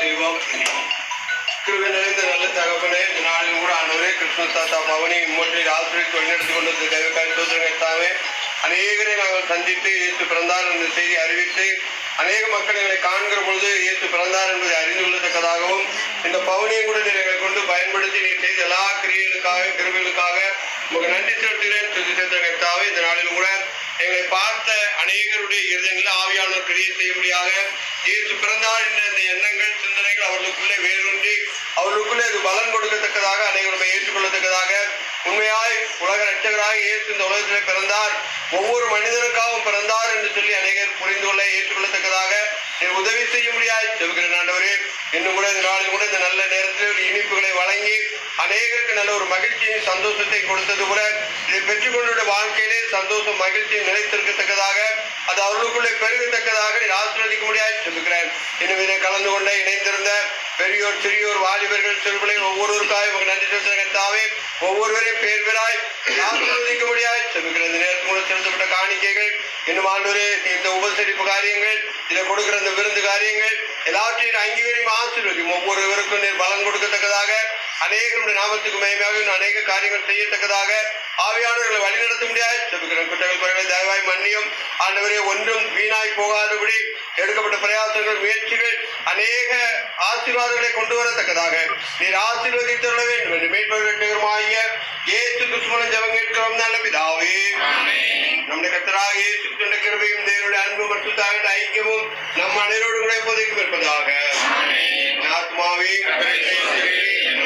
செய்வோம் கிருபை நிறைந்த நல்ல தகப்பனே இந்த நாளில் கூட ஆண்டவரே கிருஷ்ண தாத்தா பவனி மூன்றில் ஆசிரியர் வழிநடத்தி கொண்டு வந்த தேவக்காய் சோதரங்கள் தாமே அநேகரை நாங்கள் சந்தித்து இயேசு பிறந்தார் என்ற செய்தி அறிவித்து அநேக மக்கள் எங்களை காண்கிற பொழுது இயேசு பிறந்தார் என்பதை அறிந்து கொள்ளத்தக்கதாகவும் இந்த பவனியை கூட நீர் எங்களை கொண்டு பயன்படுத்தி நீர் செய்த எல்லா கிரியைகளுக்காக கிருபைகளுக்காக உங்களுக்கு நன்றி செலுத்துகிறேன் துதி செலுத்துகிறேன் தாவே இந்த நாளில் கூட எங்களை பார்த்த அநேகருடைய இருதயங்களில் ஆவியானவர் கிரியை செய்யும்படியாக இயேசு பிறந்தார் என்ற இந்த எண்ணங்கள் சிந்தனைகள் அவர்களுக்குள்ளே வேரூன்றி அவர்களுக்குள்ளே அது பலன் கொடுக்கத்தக்கதாக அனைவருமே ஏற்றுக்கொள்ளத்தக்கதாக உண்மையாய் உலக ரட்சகராக இயேசு இந்த உலகத்திலே பிறந்தார் ஒவ்வொரு மனிதனுக்காகவும் பிறந்தார் என்று சொல்லி அநேகர் புரிந்து கொள்ள ஏற்றுக்கொள்ளத்தக்கதாக நீர் உதவி செய்யும்படியாய் செல்கிறேன் ஆண்டவரே இன்னும் கூட இந்த நாளில் கூட இந்த நல்ல நேரத்தில் ஒரு இனிப்புகளை வழங்கி அநேகருக்கு நல்ல ஒரு மகிழ்ச்சியும் சந்தோஷத்தை கொடுத்தது கூட இதை பெற்றுக்கொண்டுள்ள வாழ்க்கையிலே சந்தோஷம் மகிழ்ச்சியும் நிலைத்திருக்கத்தக்கதாக அது அவர்களுக்குள்ளே பெருகத்தக்கதாக நீர் ஆசீர்வதிக்க முடியாது சொல்லுகிறேன் இன்னும் இதை கலந்து கொண்ட இணைந்திருந்த பெரியோர் சிறியோர் வாலிபர்கள் சிறுபிள்ளைகள் ஒவ்வொருவருக்காக உங்க நன்றி செலுத்துகிறதாவே ஒவ்வொருவரையும் பேர் பேராய் ஆசீர்வதிக்க முடியாது சொல்லுகிறேன் இந்த நேரத்தில் கூட செலுத்தப்பட்ட காணிக்கைகள் இன்னும் ஆண்டவரே இந்த உபசரிப்பு காரியங்கள் இதை கொடுக்கிற இந்த விருந்து காரியங்கள் எல்லாவற்றையும் அங்கீகரியும் ஆசீர்வதியும் ஒவ்வொருவருக்கும் நீர் பலன் கொடுக்கத்தக்கதாக அநேகருடைய நாமத்துக்கு மேலாக இன்னும் அநேக காரியங்கள் செய்யத்தக்கதாக ஆவியானவர்களை வழிநடத்த முடியாது சொல்லுகிறேன் குற்றங்கள் குறைகளை தயவாய் மன்னியும் ஆண்டவரே ஒன்றும் வீணாய் போகாதபடி எடுக்கப்பட்ட பிரயாசங்கள் முயற்சிகள் அநேக ஆசீர்வாதங்களை கொண்டு வரத்தக்கதாக நீர் ஆசீர்வதித்துள்ள வேண்டும் என்று மீட்பவர்களுமாகிய இயேசு கிறிஸ்துவனும் ஜெபம் கேட்கிறோம் நல்ல பிதாவே நம்முடைய கத்தராக இயேசு கிறிஸ்துவின் கிருபையும் தேவனுடைய அன்பு மற்றும் தாவின் ஐக்கியமும் நம் அனைவரோடு கூட இப்போதைக்கும் இருப்பதாக என் ஆத்மாவே கர்த்தரை நேசிக்கிறேன்.